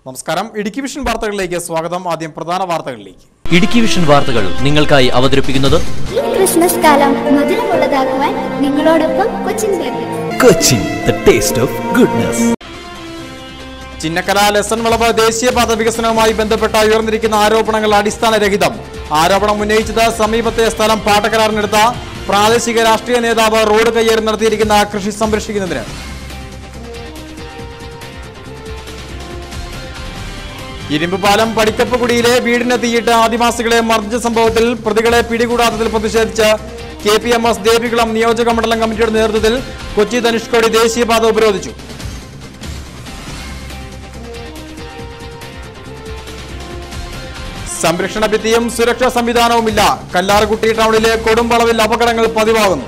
നമസ്കാരം ഇടുക്കി വിഷൻ വാർത്തകളിലേക്ക് സ്വാഗതം ആദ്യം പ്രധാന വാർത്തകളിലേക്ക് ഇടുക്കി വിഷൻ വാർത്തകൾ നിങ്ങൾക്കായി അവതരിപ്പിക്കുന്നത് ഈ ക്രിസ്മസ് കാലം മധുരമുള്ളതാക്കുവാൻ നിങ്ങളോടൊപ്പം Cochin bakery Kochi, the taste of goodness. ചിന്നക്കര ലെസൺ വളവ് ദേശീയപാത വികസനവുമായി ബന്ധപ്പെട്ട ഉയർന്നിരിക്കുന്ന ആരോപണങ്ങൾ അടിസ്ഥാനരഹിതം ആരോപണം ഉന്നയിച്ചത് സമീപത്തെ സ്ഥലം പാട്ടക്കരാറിനെടുത്ത പ്രാദേശിക രാഷ്ട്രീയ നേതാവ് റോഡ് കയ്യേറി നടത്തിയിരിക്കുന്ന കൃഷി സംരക്ഷിക്കുന്നതിന് ഇരുമ്പുപാലം പടിക്കപ്പുകുടിയിലെ വീടിന് തീയിട്ട് ആദിവാസികളെ മർദ്ദിച്ച സംഭവത്തിൽ പ്രതികളെ പിടികൂടാത്തതിൽ പ്രതിഷേധിച്ച് K P M S Devikulam നിയോജക മണ്ഡലം കമ്മിറ്റിയുടെ നേതൃത്വത്തിൽ കൊച്ചി ധനുഷ്കോടി ദേശീയപാത ഉപരോധിച്ചു സംരക്ഷണ ഭിത്തിയും സുരക്ഷാ സംവിധാനവുമില്ല കല്ലാർകുട്ടി ടൗണിലെ കൊടുമ്പളവിൽ അപകടങ്ങൾ പതിവാകുന്നു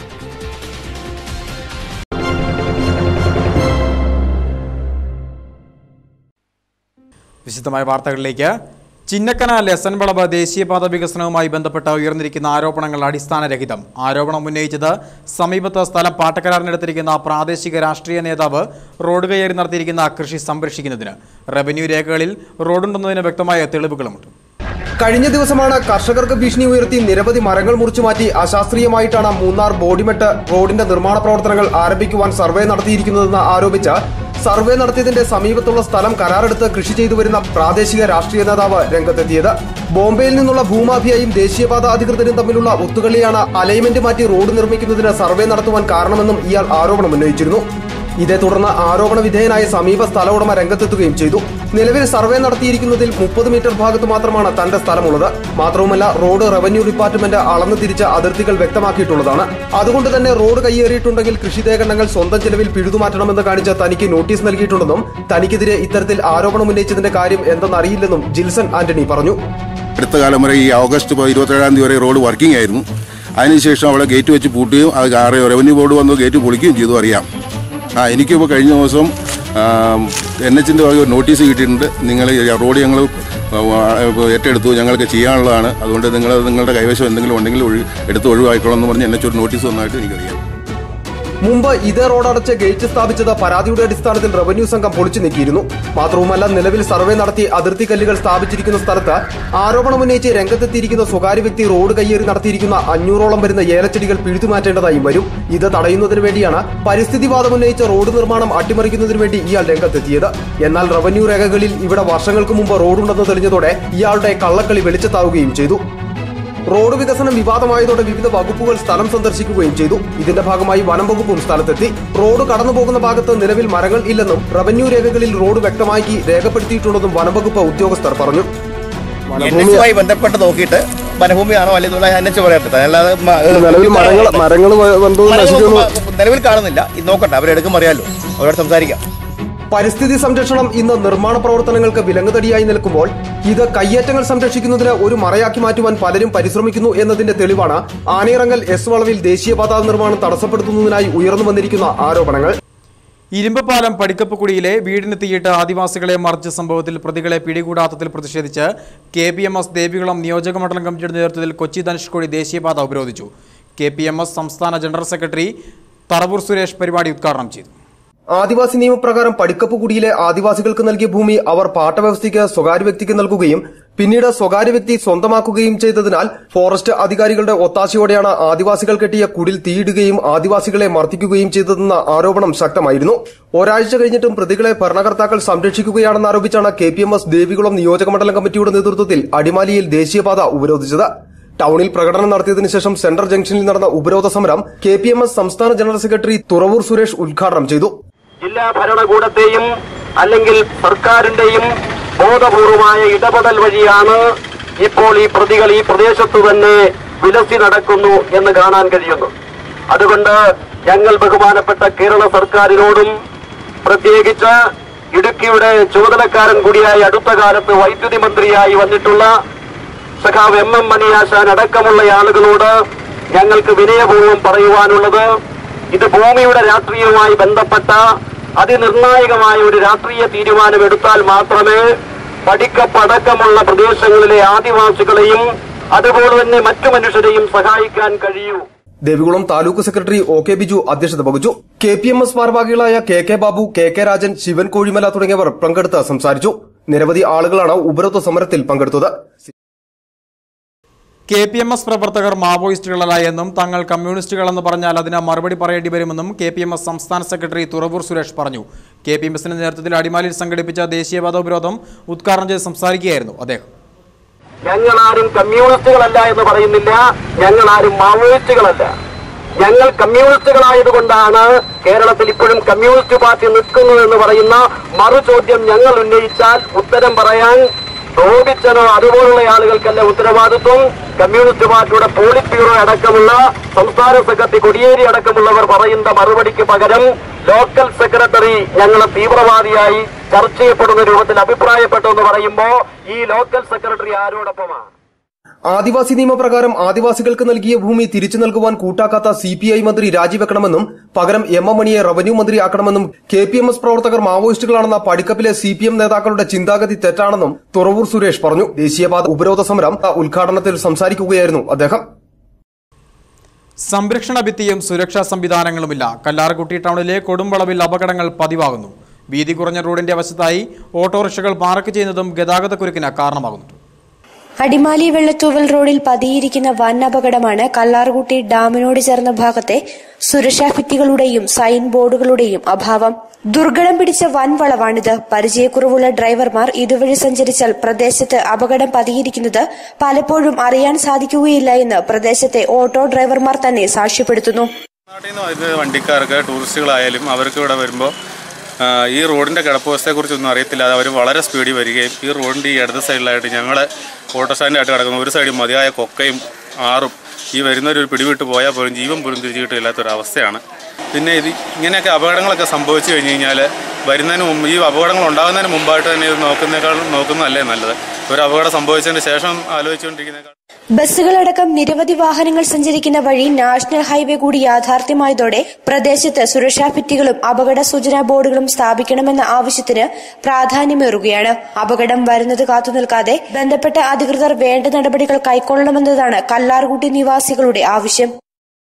വിശദമായ വാർത്തകളിലേക്ക് ചിന്നക്കന ലെസൺ വളവ് ദേശീയപാത വികസനവുമായി ബന്ധപ്പെട്ട് ഉയർന്നിരിക്കുന്ന ആരോപണങ്ങൾ അടിസ്ഥാനരഹിതം ആരോപണം ഉന്നയിച്ചത് സമീപത്ത് സ്ഥലം പാട്ടക്കരാറിനെടുത്തിരിക്കുന്ന പ്രാദേശിക രാഷ്ട്രീയ നേതാവ് റോഡ് കയ്യേറി നടത്തിയിരിക്കുന്ന കൃഷി സംരക്ഷിക്കുന്നതിന് റവന്യൂ രേഖകളിൽ റോഡുണ്ടെന്നതിന് വ്യക്തമായ തെളിവുകളുമുണ്ട് കഴിഞ്ഞ ദിവസമാണ് കർഷകർക്ക് ഭീഷണി ഉയർത്തി നിരവധി മരങ്ങൾ മുറിച്ചു മാറ്റി അശാസ്ത്രീയമായിട്ടാണ് മൂന്നാർ ബോഡിമെട്ട് റോഡിന്റെ നിർമ്മാണ പ്രവർത്തനങ്ങൾ ആരംഭിക്കുവാൻ സർവേ നടത്തിയിരിക്കുന്നതെന്ന് ആരോപിച്ച് സർവേ നടത്തിയതിന്റെ സമീപത്തുള്ള സ്ഥലം കരാറെടുത്ത് കൃഷി ചെയ്തു വരുന്ന പ്രാദേശിക രാഷ്ട്രീയ നേതാവ് രംഗത്തെത്തിയത് ബോംബെയിൽ നിന്നുള്ള ഭൂമാഫിയയും ദേശീയപാത അധികൃതരും തമ്മിലുള്ള ഒത്തുകളിയാണ് അലൈൻമെന്റ് മാറ്റി റോഡ് നിർമ്മിക്കുന്നതിന് സർവേ നടത്തുവാൻ കാരണമെന്നും ഇയാൾ ആരോപണം ഉന്നയിച്ചിരുന്നു ഇതേ തുടർന്ന് ആരോപണ വിധേയനായ സമീപ സ്ഥല ഉടമ രംഗത്തെത്തുകയും ചെയ്തു നിലവിൽ സർവേ നടത്തിയിരിക്കുന്നതിൽ മുപ്പത് മീറ്റർ ഭാഗത്ത് മാത്രമാണ് തന്റെ സ്ഥലമുള്ളത് മാത്രവുമല്ല റോഡ് റവന്യൂ ഡിപ്പാർട്ട്മെന്റ് അളന്നു തിരിച്ച അതിർത്തികൾ വ്യക്തമാക്കിയിട്ടുള്ളതാണ് അതുകൊണ്ട് തന്നെ റോഡ് കയ്യേറിയിട്ടുണ്ടെങ്കിൽ കൃഷിദേഖണ്ഡങ്ങൾ സ്വന്തം ചെലവിൽ പിഴുതുമാറ്റണമെന്ന് കാണിച്ച് തനിക്ക് നോട്ടീസ് നൽകിയിട്ടുണ്ടെന്നും തനിക്കെതിരെ ഇത്തരത്തിൽ ആരോപണം ഉന്നയിച്ചതിന്റെ കാര്യം എന്തെന്നറിയില്ലെന്നും ജിൽസൺ ആന്റണി പറഞ്ഞു അടുത്ത കാലം വരെ ഈ ഓഗസ്റ്റ് പ- ഇരുപത്തേഴാം തീയതി വരെ റോഡ് വർക്കിംഗ് ആയിരുന്നു അതിനുശേഷം അവിടെ ഗേറ്റ് വെച്ച് പൂട്ടുകയും അത് ആറ് റവന്യൂ ബോർഡ് വന്ന് ഗേറ്റ് പൊളിക്കുകയും ചെയ്തു അറിയാം ആ എനിക്കിപ്പോൾ കഴിഞ്ഞ ദിവസം എൻ എച്ചിൻ്റെ വക ഒരു നോട്ടീസ് കിട്ടിയിട്ടുണ്ട് നിങ്ങൾ ഈ റോഡ് ഞങ്ങൾ ഏറ്റെടുത്തു ഞങ്ങൾക്ക് ചെയ്യാനുള്ളതാണ് അതുകൊണ്ട് നിങ്ങൾ നിങ്ങളുടെ കൈവശം എന്തെങ്കിലും ഉണ്ടെങ്കിൽ ഒഴി എടുത്ത് ഒഴിവായിക്കോളാം എന്ന് പറഞ്ഞ് എൻ എച്ച് ഒരു നോട്ടീസ് വന്നതായിട്ട് എനിക്കറിയാം മുമ്പ് ഇതേ റോഡ് അടച്ച് ഗേറ്റ് സ്ഥാപിച്ചത് പരാതിയുടെ അടിസ്ഥാനത്തിൽ റവന്യൂ സംഘം പൊളിച്ചു നീക്കിയിരുന്നു മാത്രവുമല്ല നിലവിൽ സർവേ നടത്തി അതിർത്തി കല്ലുകൾ സ്ഥാപിച്ചിരിക്കുന്ന സ്ഥലത്ത് ആരോപണമുന്നയിച്ച് രംഗത്തെത്തിയിരിക്കുന്ന സ്വകാര്യ വ്യക്തി റോഡ് കയ്യേറി നടത്തിയിരിക്കുന്ന അഞ്ഞൂറോളം വരുന്ന ഏലച്ചെടികൾ പിഴുതുമാറ്റേണ്ടതായും വരും ഇത് തടയുന്നതിന് വേണ്ടിയാണ് പരിസ്ഥിതിവാദം ഉന്നയിച്ച റോഡ് നിർമ്മാണം അട്ടിമറിക്കുന്നതിന് വേണ്ടി ഇയാൾ രംഗത്തെത്തിയത് എന്നാൽ റവന്യൂ രേഖകളിൽ ഇവിടെ വർഷങ്ങൾക്ക് മുമ്പ് റോഡുണ്ടെന്ന് തെളിഞ്ഞതോടെ ഇയാളുടെ കള്ളക്കളി വെളിച്ചത്താവുകയും ചെയ്തു റോഡ് വികസനം വിവാദമായതോടെ വിവിധ വകുപ്പുകൾ സ്ഥലം സന്ദർശിക്കുകയും ചെയ്തു ഇതിന്റെ ഭാഗമായി വനം വകുപ്പും സ്ഥലത്തെത്തി റോഡ് കടന്നുപോകുന്ന ഭാഗത്ത് നിലവിൽ മരങ്ങൾ ഇല്ലെന്നും റവന്യൂ രേഖകളിൽ റോഡ് വ്യക്തമാക്കി രേഖപ്പെടുത്തിയിട്ടുണ്ടെന്നും വനം വകുപ്പ് ഉദ്യോഗസ്ഥർ പറഞ്ഞു എൻ എച്ചുമായി ബന്ധപ്പെട്ട് നോക്കിയിട്ട് വനഭൂമിയാണോ അല്ലെങ്കിൽ എൻ എച്ച് പറയട്ടെ അല്ലാതെ മ- നിലവിൽ മരങ്ങൾ മരങ്ങൾ മരങ്ങളൊന്നും മ- നിലവിൽ കാണുന്നില്ല ഇത് നോക്കട്ടെ അവരെടുക്കും അറിയാലോ അവരോട് സംസാരിക്കാം പരിസ്ഥിതി സംരക്ഷണം ഇന്ന് നിർമ്മാണ പ്രവർത്തനങ്ങൾക്ക് വിലങ്ങുതടിയായി നിൽക്കുമ്പോൾ ഇത് കയ്യേറ്റങ്ങൾ സംരക്ഷിക്കുന്നതിന് ഒരു മറയാക്കി മാറ്റുവാൻ പലരും പരിശ്രമിക്കുന്നു എന്നതിന്റെ തെളിവാണ് ആനയിറങ്ങൽ എസ് വളവിൽ ദേശീയപാത നിർമ്മാണം തടസ്സപ്പെടുത്തുന്നതിനായി ഉയർന്നു വന്നിരിക്കുന്ന ആരോപണങ്ങൾ ഇരുമ്പുപാലം പടിക്കപ്പുകുടിയിലെ വീടിന് തീയിട്ട് ആദിവാസികളെ മറിച്ച സംഭവത്തിൽ പ്രതികളെ പിടികൂടാത്തതിൽ പ്രതിഷേധിച്ച് K P M S Devikulam നിയോജക മണ്ഡലം കമ്മിറ്റിയുടെ നേതൃത്വത്തിൽ കൊച്ചി ധനുഷ്കോടി ദേശീയപാത ഉപരോധിച്ചു കെ പി എം എസ് സംസ്ഥാന ജനറൽ സെക്രട്ടറി തറവൂർ സുരേഷ് പരിപാടി ഉദ്ഘാടനം ചെയ്തു ആദിവാസി നിയമപ്രകാരം പടിക്കപ്പുകുടിയിലെ ആദിവാസികൾക്ക് നൽകിയ ഭൂമി അവർ പാട്ടവ്യവസ്ഥയ്ക്ക് സ്വകാര്യ വ്യക്തിക്ക് നൽകുകയും പിന്നീട് സ്വകാര്യ വ്യക്തി സ്വന്തമാക്കുകയും ചെയ്തതിനാൽ ഫോറസ്റ്റ് അധികാരികളുടെ ഒത്താശയോടെയാണ് ആദിവാസികൾ കെട്ടിയ കുടിൽ തീയിടുകയും ആദിവാസികളെ മർദ്ദിക്കുകയും ചെയ്തതെന്ന ആരോപണം ശക്തമായിരുന്നു ഒരാഴ്ച കഴിഞ്ഞിട്ടും പ്രതികളെ ഭരണകർത്താക്കൾ സംരക്ഷിക്കുകയാണെന്ന് ആരോപിച്ചാണ് K P M S Devikulam നിയോജകമണ്ഡലം കമ്മിറ്റിയുടെ നേതൃത്വത്തിൽ അടിമാലിയിൽ ദേശീയപാത ഉപരോധിച്ചത് ടൌണിൽ പ്രകടനം നടത്തിയതിനു ശേഷം സെൻട്രൽ ജംഗ്ഷനിൽ നടന്ന ഉപരോധ സമരം കെ പി എം എസ് സംസ്ഥാന ജനറൽ സെക്രട്ടറി തുറവൂർ സുരേഷ് ഉദ്ഘാടനം ചെയ്തു ജില്ലാ ഭരണകൂടത്തെയും അല്ലെങ്കിൽ സർക്കാരിന്റെയും ബോധപൂർവമായ ഇടപെടൽ വഴിയാണ് ഇപ്പോൾ ഈ പ്രതികൾ ഈ പ്രദേശത്ത് തന്നെ വിലസി നടക്കുന്നു എന്ന് കാണാൻ കഴിയുന്നു അതുകൊണ്ട് ഞങ്ങൾ ബഹുമാനപ്പെട്ട കേരള സർക്കാരിനോടും പ്രത്യേകിച്ച് ഇടുക്കിയുടെ ചുമതലക്കാരൻ കൂടിയായി അടുത്ത കാലത്ത് വൈദ്യുതി മന്ത്രിയായി വന്നിട്ടുള്ള സഖാവ് എം എം മണിയാശാൻ അടക്കമുള്ള ആളുകളോട് ഞങ്ങൾക്ക് വിനയപൂർവ്വം പറയുവാനുള്ളത് ഇത് ഭൂമിയുടെ രാഷ്ട്രീയവുമായി ബന്ധപ്പെട്ട അതിനിർണായകമായ ഒരു രാഷ്ട്രീയ തീരുമാനമെടുത്താൽ മാത്രമേ പടിക്കപ്പടക്കമുള്ള പ്രദേശങ്ങളിലെ ആദിവാസികളെയും അതുപോലെ തന്നെ മറ്റു മനുഷ്യരെയും സഹായിക്കാൻ കഴിയൂ Devikulam taluk secretary O K Biju അധ്യക്ഷത വഹിച്ചു കെ പി എം എസ് ഭാരവാഹികളായ K K Babu K K Rajan Sivan Kozhimala തുടങ്ങിയവർ പങ്കെടുത്ത് സംസാരിച്ചു നിരവധി ആളുകളാണ് ഉപരോധ സമരത്തിൽ പങ്കെടുത്തത് കെ പി എം എസ് പ്രവർത്തകർ മാവോയിസ്റ്റുകളല്ല എന്നും തങ്ങൾ കമ്മ്യൂണിസ്റ്റുകളെന്ന് പറഞ്ഞാൽ അതിന് മറുപടി പറയേണ്ടി വരുമെന്നും കെ പി എം എസ് സംസ്ഥാന സെക്രട്ടറി തുറവൂർ സുരേഷ് പറഞ്ഞു കെ പി എം എസിന്റെ നേതൃത്വത്തിൽ അടിമാലിയിൽ സംഘടിപ്പിച്ച ദേശീയപാത ഉപരോധം ഉദ്ഘാടനം ചെയ്ത് സംസാരിക്കുകയായിരുന്നു അദ്ദേഹം ഞങ്ങളാരും കമ്മ്യൂണിസ്റ്റുകളല്ല എന്ന് പറയുന്നില്ല ഞങ്ങളാരും മാവോയിസ്റ്റുകളല്ല ഞങ്ങൾ കമ്മ്യൂണിസ്റ്റുകളായതുകൊണ്ടാണ് കേരളത്തിൽ ഇപ്പോഴും കമ്മ്യൂണിസ്റ്റ് പാർട്ടി നിൽക്കുന്നു എന്ന് പറയുന്ന മറു ചോദ്യം ഞങ്ങൾ ഉന്നയിച്ചാൽ ഉത്തരം പറയാൻ റോബിച്ചനോ അതുപോലുള്ള ആളുകൾക്കല്ല ഉത്തരവാദിത്വം കമ്മ്യൂണിസ്റ്റ് പാർട്ടിയുടെ പോളിറ്റ് ബ്യൂറോ അടക്കമുള്ള സംസ്ഥാന സെക്രട്ടറി കൊടിയേരി അടക്കമുള്ളവർ പറയുന്ന മറുപടിക്ക് പകരം ലോക്കൽ സെക്രട്ടറി ഞങ്ങളെ തീവ്രവാദിയായി ചർച്ച ചെയ്യപ്പെടുന്ന രൂപത്തിൽ അഭിപ്രായപ്പെട്ടു എന്ന് പറയുമ്പോ ഈ ലോക്കൽ സെക്രട്ടറി ആരോടൊപ്പമാണ് ആദിവാസി നിയമപ്രകാരം ആദിവാസികൾക്ക് നൽകിയ ഭൂമി തിരിച്ചു നൽകുവാൻ കൂട്ടാക്കാത്ത സി പി ഐ മന്ത്രി രാജിവെക്കണമെന്നും പകരം എം എം മണിയെ റവന്യൂ മന്ത്രിയാക്കണമെന്നും കെ പി എം എസ് പ്രവർത്തകർ മാവോയിസ്റ്റുകളാണെന്ന പടിക്കപ്പിലെ സി പി എം നേതാക്കളുടെ ചിന്താഗതി തെറ്റാണെന്നും തുറവൂർ സുരേഷ് പറഞ്ഞു ദേശീയപാത ഉപരോധ സമരം ഉദ്ഘാടനത്തിൽ സംസാരിക്കുകയായിരുന്നു അദ്ദേഹം സംരക്ഷണ ഭിത്തിയും സുരക്ഷാ സംവിധാനങ്ങളുമില്ല കല്ലാർകുട്ടി ടൗണിലെ കൊടുമ്പളവിൽ അപകടങ്ങൾ പതിവാകുന്നു വീതി കുറഞ്ഞ റോഡിന്റെ വശത്തായി ഓട്ടോറിക്ഷകൾ പാർക്ക് ചെയ്യുന്നതും ഗതാഗതക്കുരുക്കിന് കാരണമാകുന്നുണ്ട് അടിമാലി വെള്ളത്തൂവൽ റോഡിൽ പതിയിരിക്കുന്ന വൻ അപകടമാണ് കല്ലാർകുട്ടി ഡാമിനോട് ചേർന്ന ഭാഗത്തെ സുരക്ഷാ ഭിത്തികളുടെയും സൈൻ ബോർഡുകളുടെയും അഭാവം ദുർഘടം പിടിച്ച വൻ വളവാണിത് പരിചയക്കുറവുള്ള ഡ്രൈവർമാർ ഇതുവഴി സഞ്ചരിച്ചാൽ പ്രദേശത്ത് അപകടം പതിയിരിക്കുന്നത് പലപ്പോഴും അറിയാൻ സാധിക്കുകയില്ല എന്ന് പ്രദേശത്തെ ഓട്ടോ ഡ്രൈവർമാർ തന്നെ സാക്ഷ്യപ്പെടുത്തുന്നു നാട്ടിൽ നിന്ന് വരുന്ന വണ്ടിക്കാർക്ക് ടൂറിസ്റ്റുകളായാലും അവർക്ക് ഇവിടെ വരുമ്പോൾ ഈ റോഡിൻ്റെ കിടപ്പവസ്ഥയെക്കുറിച്ചൊന്നും അറിയത്തില്ല അവർ വളരെ സ്പീഡിൽ വരികയും ഈ റോഡിൻ്റെ ഈ ഇടത് സൈഡിലായിട്ട് ഞങ്ങൾ ഓട്ടോ സ്റ്റാൻഡായിട്ട് കിടക്കുന്ന ഒരു സൈഡിൽ മതിയായ കൊക്കയും ആറും ഈ വരുന്നവർ പിടിവിട്ട് പോയാൽ പോലും ജീവൻ പോലും തിരിച്ചു കിട്ടില്ലാത്തൊരവസ്ഥയാണ് പിന്നെ ഇത് ഇങ്ങനെയൊക്കെ അപകടങ്ങളൊക്കെ സംഭവിച്ചു കഴിഞ്ഞ് കഴിഞ്ഞാൽ വരുന്നതിന് മുമ്പ് ഈ അപകടങ്ങൾ ഉണ്ടാകുന്നതിന് മുമ്പായിട്ട് തന്നെ ഇത് നോക്കുന്നേക്കാൾ നോക്കുന്നതല്ലേ നല്ലത് ഒരു അപകടം സംഭവിച്ചതിന് ശേഷം ആലോചിച്ചുകൊണ്ടിരിക്കുന്നേക്കാൾ ബസ്സുകളടക്കം നിരവധി വാഹനങ്ങൾ സഞ്ചരിക്കുന്ന വഴി നാഷണൽ ഹൈവേ കൂടി യാഥാർത്ഥ്യമായതോടെ പ്രദേശത്ത് സുരക്ഷാ ഭിത്തികളും അപകട സൂചനാ ബോർഡുകളും സ്ഥാപിക്കണമെന്ന ആവശ്യത്തിന് പ്രാധാന്യമേറുകയാണ് അപകടം വരുന്നത് കാത്തുനിൽക്കാതെ ബന്ധപ്പെട്ട അധികൃതർ വേണ്ട നടപടികൾ കൈക്കൊള്ളണമെന്നതാണ് കല്ലാർകുട്ടി നിവാസികളുടെ ആവശ്യം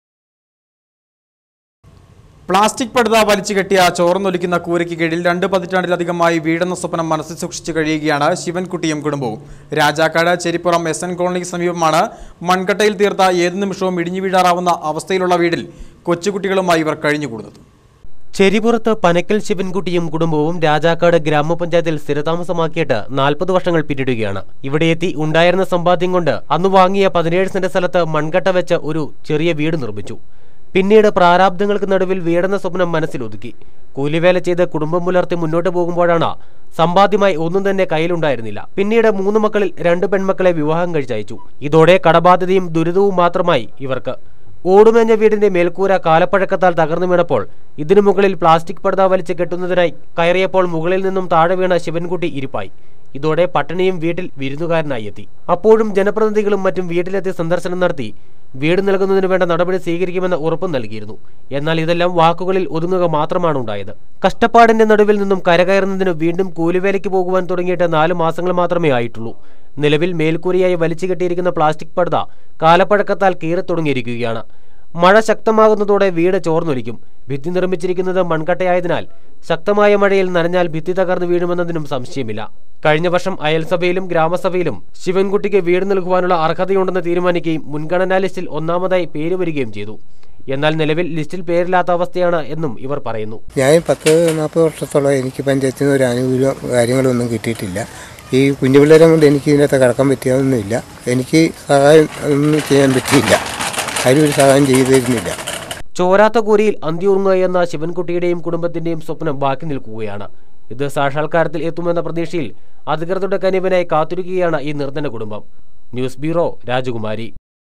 പ്ലാസ്റ്റിക് പടുത വലിച്ചു കെട്ടിയ ചോർന്നൊലിക്കുന്ന കൂരയ്ക്ക് കീഴിൽ രണ്ട് പതിറ്റാണ്ടിലധികമായി വീടെന്ന സ്വപ്നം മനസ്സിൽ സൂക്ഷിച്ച് കഴിയുകയാണ് ശിവൻകുട്ടിയും കുടുംബവും രാജാക്കാട് ചെരിപ്പുറം എസ് എൻ കോളനിക്ക് സമീപമാണ് മൺകട്ടയിൽ തീർത്ത ഏത് നിമിഷവും ഇടിഞ്ഞു വീഴാറാവുന്ന അവസ്ഥയിലുള്ള വീടിൽ കൊച്ചുകുട്ടികളുമായി ഇവർ കഴിഞ്ഞുകൂടുന്നത് ചെരിപുറത്ത് പനക്കൽ ശിവൻകുട്ടിയും കുടുംബവും രാജാക്കാട് ഗ്രാമപഞ്ചായത്തിൽ സ്ഥിരതാമസമാക്കിയിട്ട് നാൽപ്പത് വർഷങ്ങൾ പിന്നിടുകയാണ് ഇവിടെ എത്തി ഉണ്ടായിരുന്ന സമ്പാദ്യം കൊണ്ട് അന്ന് വാങ്ങിയ പതിനേഴ് സെന്റ് സ്ഥലത്ത് മൺകട്ട വെച്ച് ഒരു ചെറിയ വീട് നിർമ്മിച്ചു പിന്നീട് പ്രാരാബ്ദങ്ങൾക്ക് നടുവിൽ വീടെന്ന സ്വപ്നം മനസ്സിലൊതുക്കി കൂലിവേല ചെയ്ത് കുടുംബം പുലർത്തി മുന്നോട്ട് പോകുമ്പോഴാണ് സമ്പാദ്യമായി ഒന്നും തന്നെ കയ്യിലുണ്ടായിരുന്നില്ല പിന്നീട് മൂന്ന് മക്കളിൽ രണ്ട് പെൺമക്കളെ വിവാഹം കഴിച്ചയച്ചു ഇതോടെ കടബാധ്യതയും ദുരിതവും മാത്രമായി ഇവർക്ക് ഓടുമേഞ്ഞ വീടിന്റെ മേൽക്കൂര കാലപ്പഴക്കത്താൽ തകർന്നു വീണപ്പോൾ ഇതിനു മുകളിൽ പ്ലാസ്റ്റിക് പർദ വലിച്ച് കെട്ടുന്നതിനായി കയറിയപ്പോൾ മുകളിൽ നിന്നും താഴെ വീണ ശിവൻകുട്ടി ഇരിപ്പായി ഇതോടെ പട്ടിണിയും വീട്ടിൽ വിരുന്നുകാരനായി എത്തി അപ്പോഴും ജനപ്രതിനിധികളും മറ്റും വീട്ടിലെത്തി സന്ദർശനം നടത്തി വീട് നൽകുന്നതിന് വേണ്ട നടപടി സ്വീകരിക്കുമെന്ന് ഉറപ്പും നൽകിയിരുന്നു എന്നാൽ ഇതെല്ലാം വാക്കുകളിൽ ഒതുങ്ങുക മാത്രമാണ് ഉണ്ടായത് കഷ്ടപ്പാടിന്റെ നടുവിൽ നിന്നും കരകയറുന്നതിന് വീണ്ടും കൂലിവേലയ്ക്ക് പോകുവാൻ തുടങ്ങിയിട്ട് നാല് മാസങ്ങൾ മാത്രമേ ആയിട്ടുള്ളൂ നിലവിൽ മേൽക്കൂരയായി വലിച്ചു കെട്ടിയിരിക്കുന്ന പ്ലാസ്റ്റിക് പർദ കാലപ്പഴക്കത്താൽ കീറി തുടങ്ങിയിരിക്കുകയാണ് മഴ ശക്തമാകുന്നതോടെ വീട് ചോർന്നൊലിക്കും ഭിത്തി നിർമ്മിച്ചിരിക്കുന്നത് മൺകട്ടയായതിനാൽ ശക്തമായ മഴയിൽ നനഞ്ഞാൽ ഭിത്തി തകർന്നു വീഴുമെന്നതിനും സംശയമില്ല കഴിഞ്ഞ വർഷം അയൽസഭയിലും ഗ്രാമസഭയിലും ശിവൻകുട്ടിക്ക് വീട് നൽകുവാനുള്ള അർഹതയുണ്ടെന്ന് തീരുമാനിക്കുകയും മുൻഗണനാ ലിസ്റ്റിൽ ഒന്നാമതായി പേര് വരികയും ചെയ്തു എന്നാൽ നിലവിൽ ലിസ്റ്റിൽ പേരില്ലാത്ത അവസ്ഥയാണ് എന്നും ഇവർ പറയുന്നു ഞാൻ പത്ത് നാൽപ്പത് വർഷത്തോളം എനിക്ക് പഞ്ചായത്തിൽ നിന്ന് ഒരു ആനുകൂല്യം കാര്യങ്ങളൊന്നും കിട്ടിയിട്ടില്ല ഈ കുഞ്ഞു പിള്ളേരെ കൊണ്ട് എനിക്ക് ഇതിനകത്ത് കടക്കാൻ പറ്റിയതൊന്നുമില്ല എനിക്ക് സഹായം ഒന്നും ചെയ്യാൻ പറ്റിയില്ല ആരും ഒരു സഹായം ചെയ്തു തരുന്നില്ല ചോരാത്ത കൂരിയിൽ അന്തിയുറങ്ങുക എന്ന ശിവൻകുട്ടിയുടെയും കുടുംബത്തിന്റെയും സ്വപ്നം ബാക്കി നിൽക്കുകയാണ് ഇത് സാക്ഷാത്കാരത്തിൽ എത്തുമെന്ന പ്രതീക്ഷയിൽ അധികൃതരുടെ കനിവിനായി കാത്തിരിക്കുകയാണ് ഈ നിർധന കുടുംബം ന്യൂസ് ബ്യൂറോ രാജകുമാരി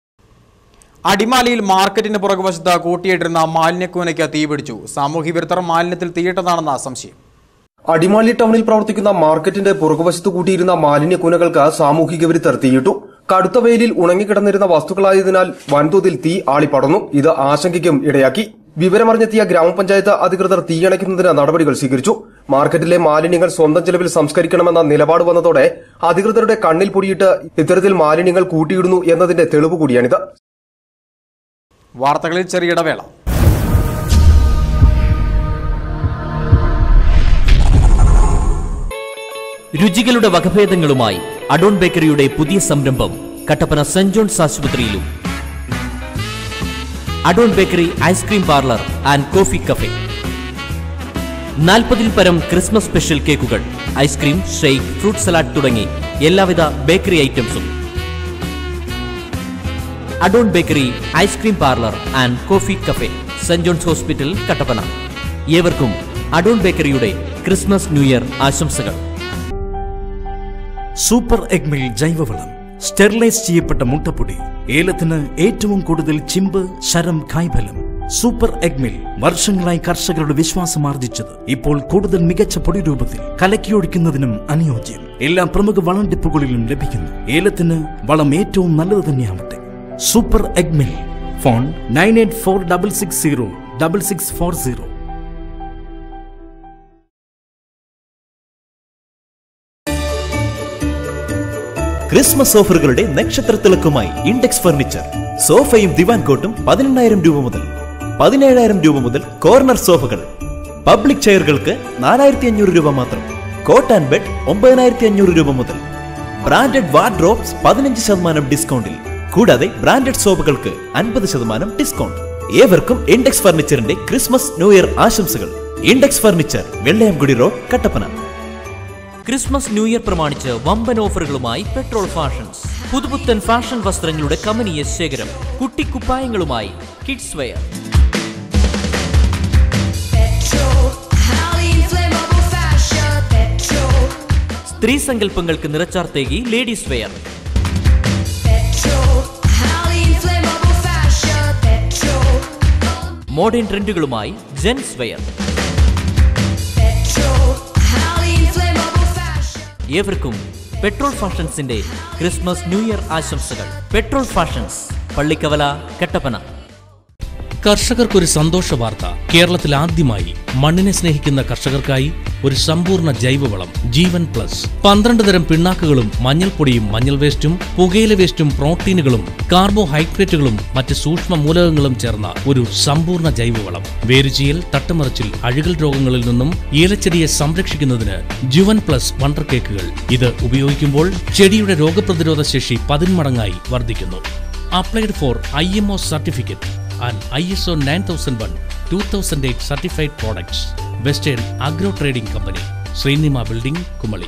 അടിമാലിയിൽ മാർക്കറ്റിന് പുറകുവശത്ത് കൂട്ടിയിട്ടിരുന്ന മാലിന്യക്കൂനയ്ക്ക് തീപിടിച്ചു സാമൂഹ്യ വിരുദ്ധർ മാലിന്യത്തിൽ തീയിട്ടതാണെന്ന സംശയം അടിമാലി ടൗണിൽ പ്രവർത്തിക്കുന്ന മാർക്കറ്റിന്റെ പുറകുവശത്ത് കൂട്ടിയിരുന്ന മാലിന്യ കൂനകൾക്ക് സാമൂഹിക വിരുദ്ധർ തീയിട്ടു കടുത്ത വെയിലിൽ ഉണങ്ങിക്കിടന്നിരുന്ന വസ്തുക്കളായതിനാൽ വൻതോതിൽ തീ ആളിപ്പടർന്നു ഇത് ആശങ്കയ്ക്കും ഇടയാക്കി വിവരമറിഞ്ഞെത്തിയ ഗ്രാമപഞ്ചായത്ത് അധികൃതർ തീയണയ്ക്കുന്നതിന് നടപടികൾ സ്വീകരിച്ചു മാർക്കറ്റിലെ മാലിന്യങ്ങൾ സ്വന്തം ചെലവിൽ സംസ്കരിക്കണമെന്ന നിലപാട് വന്നതോടെ അധികൃതരുടെ കണ്ണിൽ പൊടിയിട്ട് ഇത്തരത്തിൽ മാലിന്യങ്ങൾ കൂട്ടിയിടുന്നു എന്നതിന്റെ തെളിവ് കൂടിയാണിത് വാർത്തകളിൽ ചെറിയ ഇടവേള രുചികളുടെ വകഭേദങ്ങളുമായി അഡോൺ ബേക്കറിയുടെ പുതിയ സംരംഭം കട്ടപ്പന സെന്റ് ജോൺസ് ആശുപത്രിയിലും Adon bakery ice cream parlour and coffee cafe നാൽപ്പതിൽ പരം ക്രിസ്മസ് സ്പെഷ്യൽ കേക്കുകൾ ഐസ്ക്രീം ഷെയ്ക്ക് ഫ്രൂട്ട് സലാഡ് തുടങ്ങി എല്ലാവിധ ബേക്കറി ഐറ്റംസും Adon bakery ice cream parlour and coffee cafe saint John's hospital Kattappana ഏവർക്കും അഡോൺ ബേക്കറിയുടെ ക്രിസ്മസ് ന്യൂ ഇയർ ആശംസകൾ സൂപ്പർ എഗ്മിൽ ജൈവവളം സ്റ്റെറിലൈസ് ചെയ്യപ്പെട്ട മുട്ടപ്പൊടി ഏലത്തിന് ഏറ്റവും കൂടുതൽ ചിമ്പ് ശരം കായ്ഫലം സൂപ്പർ എഗ്മിൽ വർഷങ്ങളായി കർഷകരുടെ വിശ്വാസം ആർജിച്ചത് ഇപ്പോൾ കൂടുതൽ മികച്ച പൊടി രൂപത്തിൽ കലക്കിയൊഴിക്കുന്നതിനും അനുയോജ്യം എല്ലാ പ്രമുഖ വളം ഡിപ്പുകളിലും ലഭിക്കുന്നു ഏലത്തിന് വളം ഏറ്റവും നല്ലത് തന്നെയാവട്ടെ സൂപ്പർ എഗ്മിൽ phone nine eight four double six zero double six four zero Christmas ഓഫറുകളുടെ നക്ഷത്ര തിളക്കമായി ഇൻഡെക്സ് ഫർണിച്ചർ സോഫയും ദിവാൻ കോട്ടും പതിനെണ്ണായിരം രൂപ മുതൽ പതിനേഴായിരം രൂപ മുതൽ കോർണർ സോഫകൾ പബ്ലിക് ചെയറുകൾക്ക് നാലായിരത്തി അഞ്ഞൂറ് രൂപ മാത്രം കോട്ട് ആൻഡ് ബെഡ് ഒമ്പതിനായിരത്തി അഞ്ഞൂറ് രൂപ മുതൽ ബ്രാൻഡഡ് വാർഡ്രോബ്സ് പതിനഞ്ച് ശതമാനം ഡിസ്കൗണ്ടിൽ കൂടാതെ ബ്രാൻഡഡ് സോഫകൾക്ക് അൻപത് ശതമാനം ഡിസ്കൗണ്ട് ഏവർക്കും ഇൻഡെക്സ് ഫർണിച്ചറിന്റെ ക്രിസ്മസ് ന്യൂ ഇയർ ആശംസകൾ index furniture Vellayamkudi road Kattappana Christmas new year പ്രമാണിച്ച് വമ്പൻ ഓഫറുകളുമായി പെട്രോൾ ഫാഷൻസ് പുതുപുത്തൻ ഫാഷൻ വസ്ത്രങ്ങളുടെ കമനീയ ശേഖരം കുട്ടിക്കുപ്പായങ്ങളുമായി കിഡ്സ് വെയർ സ്ത്രീ സങ്കല്പങ്ങൾക്ക് നിറച്ചാർത്തേകി ലേഡീസ് വെയർ മോഡേൺ ട്രെൻഡുകളുമായി ജെൻസ് വെയർ ഏവർക്കും പെട്രോൾ ഫാഷൻസിന്റെ ക്രിസ്മസ് ന്യൂ ഇയർ ആശംസകൾ പെട്രോൾ ഫാഷൻസ് പള്ളിക്കവല കട്ടപ്പന കർഷകർക്കൊരു സന്തോഷ വാർത്ത കേരളത്തിൽ ആദ്യമായി മണ്ണിനെ സ്നേഹിക്കുന്ന കർഷകർക്കായി ഒരു സമ്പൂർണ്ണ ജൈവവളം ജീവൻ പ്ലസ് പന്ത്രണ്ട് തരം പിണ്ണാക്കുകളും മഞ്ഞൾപ്പൊടിയും മഞ്ഞൾ വേസ്റ്റും പുകയില വേസ്റ്റും പ്രോട്ടീനുകളും കാർബോഹൈഡ്രേറ്റുകളും മറ്റ് സൂക്ഷ്മ മൂലകങ്ങളും ചേർന്ന ഒരു സമ്പൂർണ്ണ ജൈവവളം വേരുചീയൽ തട്ടുമറിച്ചിൽ അഴുകൽ രോഗങ്ങളിൽ നിന്നും ഏലച്ചെടിയെ സംരക്ഷിക്കുന്നതിന് ജുവൻ പ്ലസ് വണ്ടർ കേക്കുകൾ ഇത് ഉപയോഗിക്കുമ്പോൾ ചെടിയുടെ രോഗപ്രതിരോധ ശേഷി പതിന്മടങ്ങായി വർദ്ധിക്കുന്നു applied for I M O certificate and ISO 9001 2008 certified products. Western Agro Trading Company, Srinima Building, Kumali.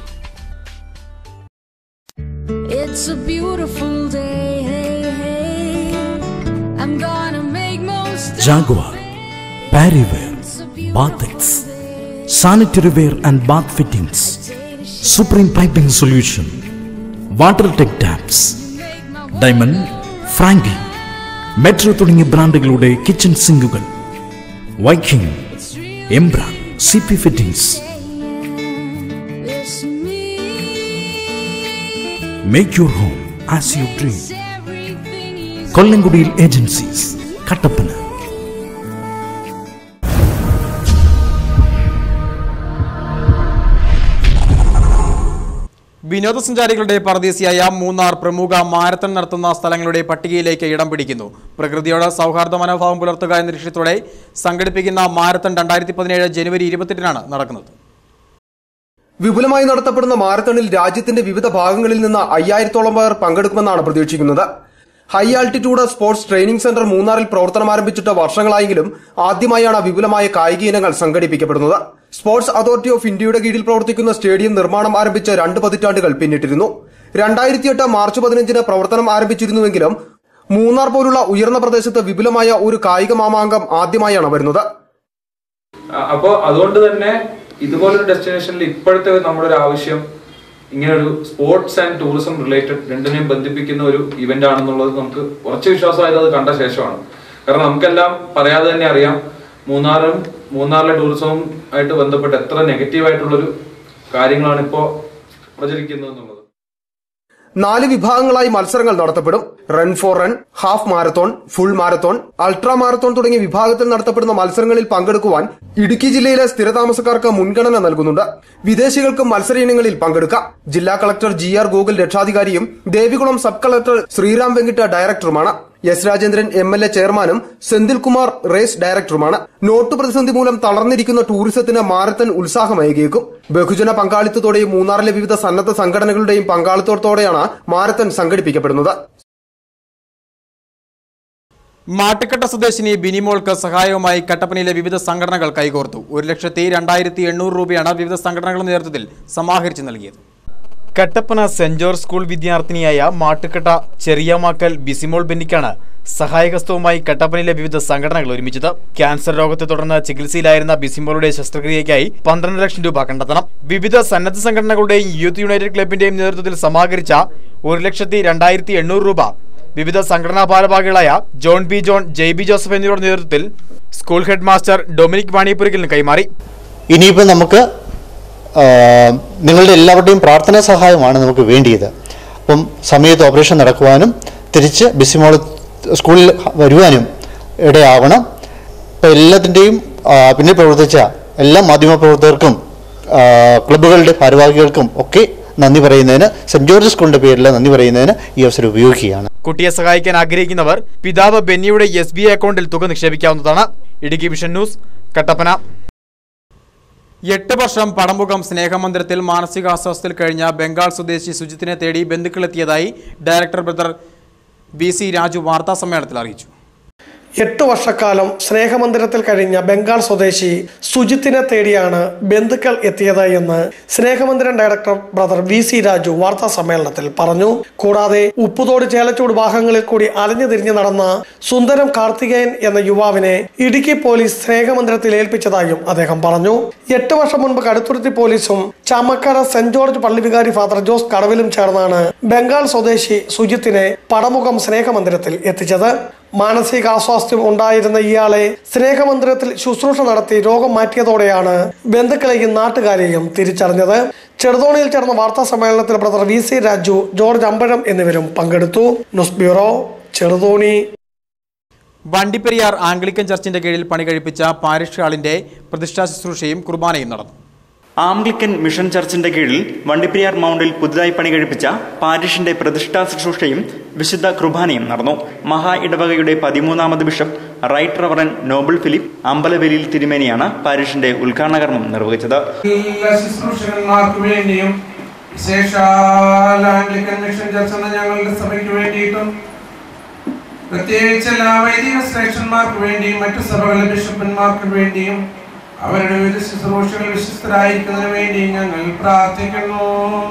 It's a beautiful day. Hey, hey. I'm gonna make most of Jaguar, Parryware, Bathix, Sanitary Wear and Bath Fittings, Supreme Piping Solution, Water Tech Taps, Diamond, Frankie, metro തുടങ്ങിയ ബ്രാൻഡുകളുടെ kitchen സിങ്കുകൾ Viking എംബ്ര C P fittings make your home as you dream കൊല്ലംകുടിയിൽ agencies Kattappana വിനോദസഞ്ചാരികളുടെ പരദേശിയായ മൂന്നാർ പ്രമുഖ marathon നടത്തുന്ന സ്ഥലങ്ങളുടെ പട്ടികയിലേക്ക് ഇടം പിടിക്കുന്നു പ്രകൃതിയോട് സൗഹാർദ്ദ മനോഭാവം പുലർത്തുക എന്ന ലക്ഷ്യത്തോടെ സംഘടിപ്പിക്കുന്ന മാരത്തൺ രണ്ടായിരത്തി പതിനേഴ് ജനുവരി ഇരുപത്തെട്ടിനാണ് നടക്കുന്നത് വിപുലമായി നടത്തപ്പെടുന്ന മാരത്തണിൽ രാജ്യത്തിന്റെ വിവിധ ഭാഗങ്ങളിൽ നിന്ന് അയ്യായിരത്തോളം പേർ പങ്കെടുക്കുമെന്നാണ് പ്രതീക്ഷിക്കുന്നത് high altitude sports training centre മൂന്നാറിൽ പ്രവർത്തനം ആരംഭിച്ചിട്ട് വർഷങ്ങളായെങ്കിലും ആദ്യമായാണ് വിപുലമായ കായിക ഇനങ്ങൾ സംഘടിപ്പിക്കപ്പെടുന്നത് സ്പോർട്സ് അതോറിറ്റി ഓഫ് ഇന്ത്യയുടെ കീഴിൽ പ്രവർത്തിക്കുന്ന സ്റ്റേഡിയം നിർമ്മാണം ആരംഭിച്ച് രണ്ട് പതിറ്റാണ്ടുകൾ പിന്നിട്ടിരുന്നു രണ്ടായിരത്തിയെട്ട് മാർച്ച് പതിനഞ്ചിന് പ്രവർത്തനം ആരംഭിച്ചിരുന്നുവെങ്കിലും മൂന്നാർ പോലുള്ള ഉയർന്ന പ്രദേശത്ത് വിപുലമായ ഒരു കായിക മാമാങ്കം ആദ്യമായാണ് വരുന്നത് അപ്പോൾ അതുകൊണ്ട് തന്നെ ഇതുപോലൊരു ഡെസ്റ്റിനേഷനിൽ ഇപ്പോഴത്തെ നമ്മുടെ ഒരു ആവശ്യം ഇങ്ങനെ ഒരു സ്പോർട്സ് ആൻഡ് ടൂറിസം റിലേറ്റഡ് രണ്ടിനെയും ബന്ധിപ്പിക്കുന്ന ഒരു ഇവന്റ് ആണെന്നുള്ളത് നമുക്ക് കുറച്ച് വിശ്വാസമായത് അത് കണ്ട ശേഷമാണ് കാരണം നമുക്കെല്ലാം പറയാതെ തന്നെ അറിയാം മൂന്നാറും മൂന്നാറിലെ ടൂറിസവും ആയിട്ട് ബന്ധപ്പെട്ട് എത്ര നെഗറ്റീവ് ആയിട്ടുള്ളൊരു കാര്യങ്ങളാണ് ഇപ്പോൾ പ്രചരിക്കുന്നത് എന്നുള്ളത് നാല് വിഭാഗങ്ങളായി മത്സരങ്ങൾ നടത്തപ്പെടും run for run half marathon full marathon ultra marathon തുടങ്ങിയ വിഭാഗത്തിൽ നടത്തപ്പെടുന്ന മത്സരങ്ങളിൽ പങ്കെടുക്കുവാൻ ഇടുക്കി ജില്ലയിലെ സ്ഥിരതാമസക്കാർക്ക് മുൻഗണന നൽകുന്നുണ്ട് വിദേശികൾക്കും മത്സര ഇനങ്ങളിൽ പങ്കെടുക്കാം ജില്ലാ കളക്ടർ ജി ആർ ഗോകുൽ രക്ഷാധികാരിയും ദേവികുളം സബ് കളക്ടർ ശ്രീറാം വെങ്കിട്ട് ഡയറക്ടറുമാണ് S Rajendran M L A ചെയർമാനും സെന്തിൽകുമാർ റേസ് ഡയറക്ടറുമാണ് നോട്ട് പ്രതിസന്ധി മൂലം തളർന്നിരിക്കുന്ന ടൂറിസത്തിന് മാരത്തൺ ഉത്സാഹമേകിയേക്കും ബഹുജന പങ്കാളിത്തത്തോടെയും മൂന്നാറിലെ വിവിധ സന്നദ്ധ സംഘടനകളുടെയും പങ്കാളിത്തത്തോടെയാണ് മാരത്തൺ സംഘടിപ്പിക്കപ്പെടുന്നത് മാട്ടുക്കട്ട സ്വദേശിനി ബിനിമോൾക്ക് സഹായവുമായി കട്ടപ്പനയിലെ വിവിധ സംഘടനകൾ കൈകോർത്തു ഒരു ലക്ഷത്തി രണ്ടായിരത്തി എണ്ണൂറ് രൂപയാണ് വിവിധ സംഘടനകളുടെ നേതൃത്വത്തിൽ സമാഹരിച്ചു നൽകിയത് കട്ടപ്പന സെന്റ് ജോർജ് സ്കൂൾ വിദ്യാർത്ഥിനിയായ മാട്ടുക്കട്ട ചെറിയമാക്കൽ ബിസിമോൾ ബെന്നിക്കാണ് സഹായഹസ്തവുമായി കട്ടപ്പനയിലെ വിവിധ സംഘടനകൾ ഒരുമിച്ചത് ക്യാൻസർ രോഗത്തെ തുടർന്ന് ചികിത്സയിലായിരുന്ന ബിസിമോളുടെ ശസ്ത്രക്രിയയ്ക്കായി പന്ത്രണ്ട് ലക്ഷം രൂപ കണ്ടെത്തണം വിവിധ സന്നദ്ധ സംഘടനകളുടെയും യൂത്ത് യുണൈറ്റഡ് ക്ലബിന്റെയും നേതൃത്വത്തിൽ സമാഹരിച്ച ഒരു ലക്ഷത്തി രണ്ടായിരത്തി എണ്ണൂറ് രൂപ വിവിധ സംഘടനാ ഭാരവാഹികളായ John B John Jay B Joseph എന്നിവരുടെ നേതൃത്വത്തിൽ സ്കൂൾ ഹെഡ് മാസ്റ്റർ ഡൊമിനിക് വാണിയപ്പുരയ്ക്കലിന് കൈമാറി ഇനിയിപ്പോൾ നമുക്ക് ആ, നിങ്ങളുടെ എല്ലാവരുടെയും പ്രാർത്ഥനാ സഹായമാണ് നമുക്ക് വേണ്ടിയത് അപ്പം സമയത്ത് ഓപ്പറേഷൻ നടക്കുവാനും തിരിച്ച് ബിസിമോൾ സ്കൂളിൽ വരുവാനും ഇടയാവണം അപ്പം എല്ലാത്തിൻ്റെയും പിന്നിൽ പ്രവർത്തിച്ച എല്ലാ മാധ്യമപ്രവർത്തകർക്കും ആ, ക്ലബ്ബുകളുടെ ഭാരവാഹികൾക്കും ഒക്കെ നന്ദി പറയുന്നതിന് സെൻറ് ജോർജ് സ്കൂളിൻ്റെ പേരിൽ നന്ദി പറയുന്നതിന് ഈ അവസരം ഉപയോഗിക്കുകയാണ് കുട്ടിയെ സഹായിക്കാൻ ആഗ്രഹിക്കുന്നവർ പിതാവ് ബെന്നിയുടെ എസ് ബി ഐ അക്കൗണ്ടിൽ തുക നിക്ഷേപിക്കാവുന്നതാണ് ഇടുക്കി വിഷൻ ന്യൂസ് കട്ടപ്പന എട്ട് വർഷം പടമുഖം സ്നേഹമന്ദിരത്തിൽ മാനസികാസ്വാസ്ഥയിൽ കഴിഞ്ഞ ബംഗാൾ സ്വദേശി സുജിത്തിനെ തേടി ബന്ധുക്കളെത്തിയതായി director brother B C Raju വാർത്താസമ്മേളനത്തിൽ അറിയിച്ചു എട്ട് വർഷക്കാലം സ്നേഹമന്ദിരത്തിൽ കഴിഞ്ഞ ബംഗാൾ സ്വദേശി സുജിത്തിനെ തേടിയാണ് ബന്ധുക്കൾ എത്തിയത് എന്ന് Snehamandiram director brother V C Raju വാർത്താ സമ്മേളനത്തിൽ പറഞ്ഞു കൂടാതെ ഉപ്പുതോട് ചേലച്ചൂട് ഭാഗങ്ങളിൽ കൂടി അലഞ്ഞു തിരിഞ്ഞു നടന്ന സുന്ദരം കാർത്തികേയൻ എന്ന യുവാവിനെ ഇടുക്കി പോലീസ് സ്നേഹമന്ദിരത്തിൽ ഏൽപ്പിച്ചതായും അദ്ദേഹം പറഞ്ഞു എട്ട് വർഷം മുൻപ് കടുത്തുരുത്തി പോലീസും ചാമക്കര സെന്റ് ജോർജ് പള്ളി വികാരി ഫാദർ ജോസ് കടവിലും ചേർന്നാണ് ബംഗാൾ സ്വദേശി സുജിത്തിനെ പടമുഖം സ്നേഹമന്ദിരത്തിൽ എത്തിച്ചത് മാനസികാസ്വാസ്ഥ്യം ഉണ്ടായിരുന്ന ഇയാളെ സ്നേഹമന്ദിരത്തിൽ ശുശ്രൂഷ നടത്തി രോഗം മാറ്റിയതോടെയാണ് ബന്ധുക്കളെയും നാട്ടുകാരെയും തിരിച്ചറിഞ്ഞത് ചെറുതോണിയിൽ ചേർന്ന വാർത്താ സമ്മേളനത്തിൽ brother V C Raju George Ambazham എന്നിവരും പങ്കെടുത്തു news bureau Cheruthoni Vandiperiyar Anglican ചർച്ചിന്റെ കീഴിൽ പണി കഴിപ്പിച്ച പാരിഷ് ഹാളിന്റെ പ്രതിഷ്ഠാ ശുശ്രൂഷയും കുർബാനയും നടന്നു ആംഗ്ലിക്കൻ മിഷൻ ചർച്ചിന്റെ കീഴിൽ വണ്ടിപ്പെരിയാർ മൗണ്ടിൽ പുതുതായി പണി കഴിപ്പിച്ച പാരിഷിന്റെ പ്രതിഷ്ഠാ ശുശ്രൂഷയും വിശുദ്ധ കുർബാനയും നടന്നു മഹാ ഇടവകയുടെ പതിമൂന്നാമത് bishop right reverend Noble Philip അമ്പലവേലിയിൽ തിരുമേനിയാണ് പാരിഷിന്റെ ഉദ്ഘാടന കർമ്മം നിർവഹിച്ചത് എല്ലാ ശുശ്രൂഷകന്മാർക്ക് വേണ്ടിയും വിശേഷാൽ ആംഗ്ലിക്കൻ മിഷൻ ചർച്ച എന്ന ഞങ്ങളുടെ സഭയ്ക്ക് വേണ്ടിയിട്ടും പ്രത്യേകിച്ച് എല്ലാ വൈദിക ശ്രേഷ്ഠന്മാർക്ക് വേണ്ടിയും മറ്റു സഭകളിലെ ബിഷപ്പന്മാർക്ക് വേണ്ടിയും അവരുടെ വിവിധ ശുശ്രൂഷകൾ വിശ്വസ്തരായിരിക്കുന്നതിന് വേണ്ടി ഞങ്ങൾ പ്രാർത്ഥിക്കുന്നു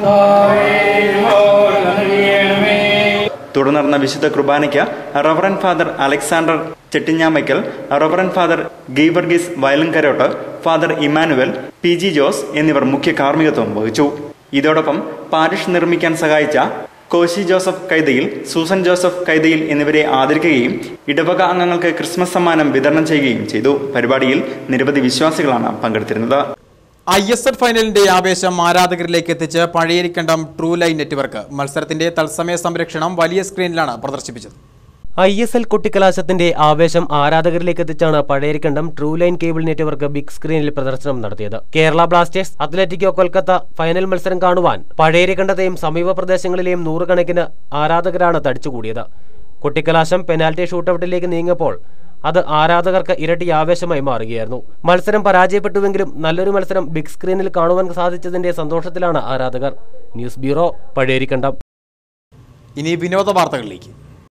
തുടർന്ന് നടന്ന വിശുദ്ധ കുർബാനയ്ക്ക് reverend father Alexander Chettinjamakkal reverend father Geevarghese Vayalankarott father Emmanuel P G Jose എന്നിവർ മുഖ്യ കാർമ്മികത്വം വഹിച്ചു ഇതോടൊപ്പം പാരിഷ് നിർമ്മിക്കാൻ സഹായിച്ച Koshy Joseph Kaithayil Susan Joseph Kaithayil എന്നിവരെ ആദരിക്കുകയും ഇടവക അംഗങ്ങൾക്ക് ക്രിസ്മസ് സമ്മാനം വിതരണം ചെയ്യുകയും ചെയ്തു പരിപാടിയിൽ നിരവധി വിശ്വാസികളാണ് പങ്കെടുത്തിരുന്നത് ഐ എസ് എൽ ഫൈനലിന്റെ ആവേശം ആരാധകരിലേക്ക് എത്തിച്ച് പഴയരിക്കണ്ടം ട്രൂ ലൈൻ നെറ്റ്വർക്ക് മത്സരത്തിന്റെ തത്സമയ സംരക്ഷണം വലിയ സ്ക്രീനിലാണ് പ്രദർശിപ്പിച്ചത് ഐ എസ് എൽ കൊട്ടിക്കലാശത്തിന്റെ ആവേശം ആരാധകരിലേക്ക് എത്തിച്ചാണ് പഴയരിക്കണ്ടം true line cable network big സ്ക്രീനിൽ പ്രദർശനം നടത്തിയത് Kerala Blasters Atletico Kolkata final മത്സരം കാണുവാൻ പഴയരിക്കണ്ടത്തെയും സമീപ പ്രദേശങ്ങളിലെയും നൂറുകണക്കിന് ആരാധകരാണ് തടിച്ചുകൂടിയത് കൊട്ടിക്കലാശം പെനാൽറ്റി ഷൂട്ടൌട്ടിലേക്ക് നീങ്ങിയപ്പോൾ അത് ആരാധകർക്ക് ഇരട്ടി ആവേശമായി മാറുകയായിരുന്നു മത്സരം പരാജയപ്പെട്ടുവെങ്കിലും നല്ലൊരു മത്സരം ബിഗ് സ്ക്രീനിൽ കാണുവാൻ സാധിച്ചതിന്റെ സന്തോഷത്തിലാണ് ആരാധകർ ന്യൂസ് ബ്യൂറോ പഴയരിക്കണ്ടം ഇനി വിനോദ വാർത്തകളിലേക്ക്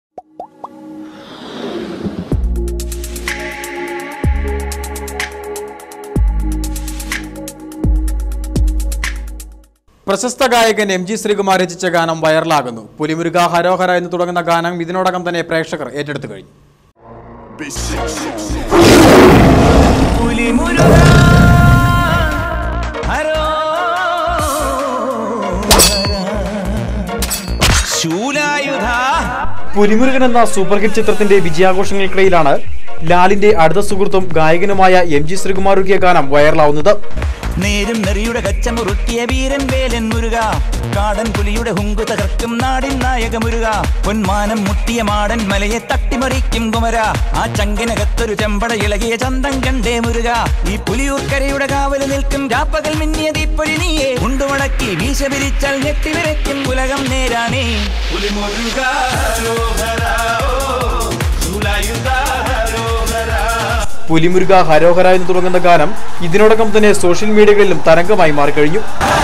പ്രശസ്ത ഗായകൻ എം ജി ശ്രീകുമാർ രചിച്ച ഗാനം വൈറലാകുന്നു പുലിമുരുക ഹരോഹര എന്ന് തുടങ്ങുന്ന ഗാനം ഇതിനോടകം തന്നെ പ്രേക്ഷകർ ഏറ്റെടുത്തു കഴിഞ്ഞു പുലിമുരുകൻ എന്ന സൂപ്പർ ഹിറ്റ് ചിത്രത്തിന്റെ വിജയാഘോഷങ്ങൾക്കിടയിലാണ് ലാലിന്റെ അടുത്ത സുഹൃത്തും ഗായകനുമായ എം ജി ശ്രീകുമാർ ഒരുക്കിയ ഗാനം വൈറലാവുന്നത് നേരും നെറിയുടെ കച്ചമുറുക്കിയ വീരൻ വേലൻ മുരുക കാടൻ പുലിയുടെ ഹുങ്കു തകർക്കും നാടിൻ നായക മുരുക പൊന്മാനം മുട്ടിയ മാടൻ മലയെ തട്ടിമറിക്കും കുമര ആ ചങ്കിനകത്തൊരു ചെമ്പട ഇളകിയ ചന്തം കണ്ടേ മുരുക ഈ പുലിയൂർക്കരയുടെ കാവല് നിൽക്കും രാപ്പകൽ മിന്നിയ തീപ്പൊരി നീയെ ഉണ്ടുമടക്കി വീശ പിരിച്ചാൽ ഞെട്ടി വിരയ്ക്കും ഉലകം നേരാണേ പുലിമുരുക പുലിമുരുക ഹരോഹര എന്ന് തുടങ്ങുന്ന ഗാനം ഇതിനോടകം തന്നെ സോഷ്യൽ മീഡിയകളിലും തരംഗമായി മാറിക്കഴിഞ്ഞു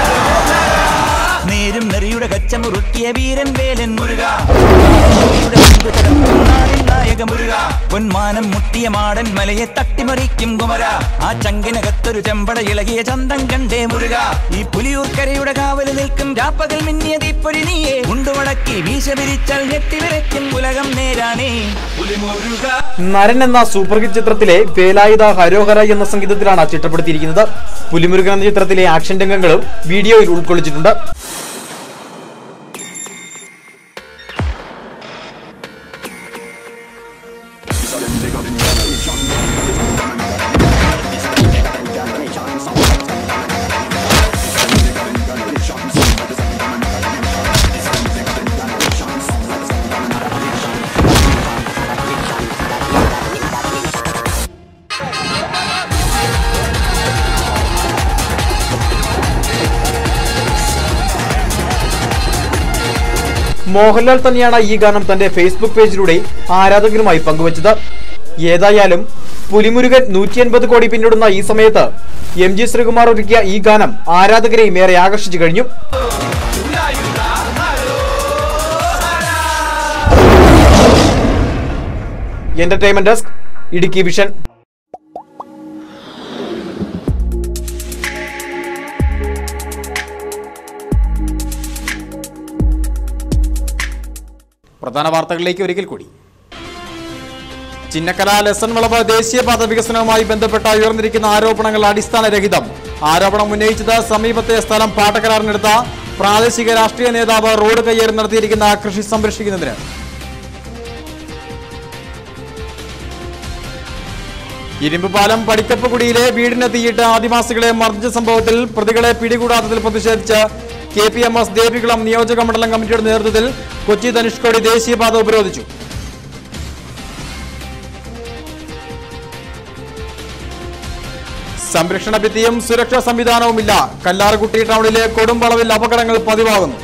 നേരും നെറിയുടെ കച്ചമുറുക്കിയ വീരൻ വേലൻ മുരുക പുലിയുടെ ഹുങ്കു തകർക്കും നാടിൻ നായക മുരുക പൊന്മാനം മുട്ടിയ മാടൻ മലയെ തട്ടിമറിക്കും കുമര ആ ചങ്കിനകത്തൊരു ചെമ്പട ഇളകിയ ചന്തം കണ്ടേ മുരുക ഈ പുലിയൂർക്കരയുടെ കാവല് നിൽക്കും രാപ്പകൽ മിന്നിയ തീപ്പൊരി നീയെ ഉണ്ടുമടക്കി വീശ പിരിച്ചാൽ ഞെട്ടി വിരയ്ക്കും ഉലകം നേരാണേ പുലിമുരുക നരൻ എന്ന സൂപ്പർ ഹിറ്റ് ചിത്രത്തിലെ വേലായുധ ഹരോഹര എന്ന സംഗീതത്തിലാണ് ചിട്ടപ്പെടുത്തിയിരിക്കുന്നത് പുലിമുരുകൻ എന്ന ചിത്രത്തിലെ ആക്ഷൻ രംഗങ്ങളും വീഡിയോയിൽ ഉൾക്കൊള്ളിച്ചിട്ടുണ്ട് മോഹൻലാൽ തന്നെയാണ് ഈ ഗാനം തന്റെ ഫേസ്ബുക്ക് പേജിലൂടെ ആരാധകരുമായി പങ്കുവച്ചത് ഏതായാലും പുലിമുരുകൻ നൂറ്റി അൻപത് കോടി പിന്നിടുന്ന ഈ സമയത്ത് എം ജി ശ്രീകുമാർ ഒരുക്കിയ ഈ ഗാനം ആരാധകരെയും ഏറെ ആകർഷിച്ചു കഴിഞ്ഞു എന്റർടൈൻമെന്റ് ഡെസ്ക് ഇടുക്കി വിഷൻ പ്രധാന വാർത്തകളിലേക്ക് ഒരിക്കൽ കൂടി ചിന്നക്കല ലെസൺ വളവ് ദേശീയപാത വികസനവുമായി ബന്ധപ്പെട്ട ഉയർന്നിരിക്കുന്ന ആരോപണങ്ങൾ അടിസ്ഥാനരഹിതം ആരോപണം ഉന്നയിച്ചത് സമീപത്തെ സ്ഥലം പാട്ടക്കരാറിനെടുത്ത പ്രാദേശിക രാഷ്ട്രീയ നേതാവ് റോഡ് കയ്യേറി നടത്തിയിരിക്കുന്ന കൃഷി സംരക്ഷിക്കുന്നതിന് ഇരുമ്പുപാലം പടിക്കപ്പുകുടിയിലെ വീടിന് തീയിട്ട് ആദിവാസികളെ മർദ്ദിച്ച സംഭവത്തിൽ പ്രതികളെ പിടികൂടാത്തതിൽ പ്രതിഷേധിച്ച് K P M S Devikulam നിയോജക മണ്ഡലം കമ്മിറ്റിയുടെ നേതൃത്വത്തിൽ കൊച്ചി ധനുഷ്കോടി ദേശീയപാത ഉപരോധിച്ചു സംരക്ഷണ ഭിത്തിയും സുരക്ഷാ സംവിധാനവുമില്ല കല്ലാർകുട്ടി ടൗണിലെ കൊടുമ്പളവിൽ അപകടങ്ങൾ പതിവാകുന്നു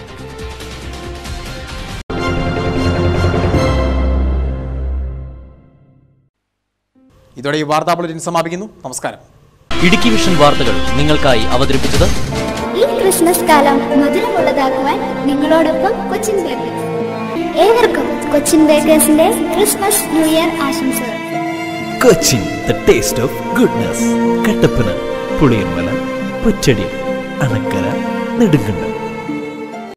ഇതോടെ ഈ വാർത്താ ബുള്ളറ്റിൻ സമാപിക്കുന്നു നമസ്കാരം ഇടുക്കി വിഷൻ വാർത്തകൾ നിങ്ങൾക്കായി അവതരിപ്പിച്ചത് ഈ ക്രിസ്മസ് കാലം മധുരമുള്ളതാക്കുവാൻ നിങ്ങളോടൊപ്പം കൊച്ചിൻ ബേക്കേഴ്സ് ഏവർക്കും കൊച്ചിൻ ബേക്കേഴ്സിന്റെ ക്രിസ്മസ് ന്യൂ ഇയർ ആശംസകൾ Cochin the taste of goodness Kattappana Puliyanmala Puttady Anakkara Nedumkandam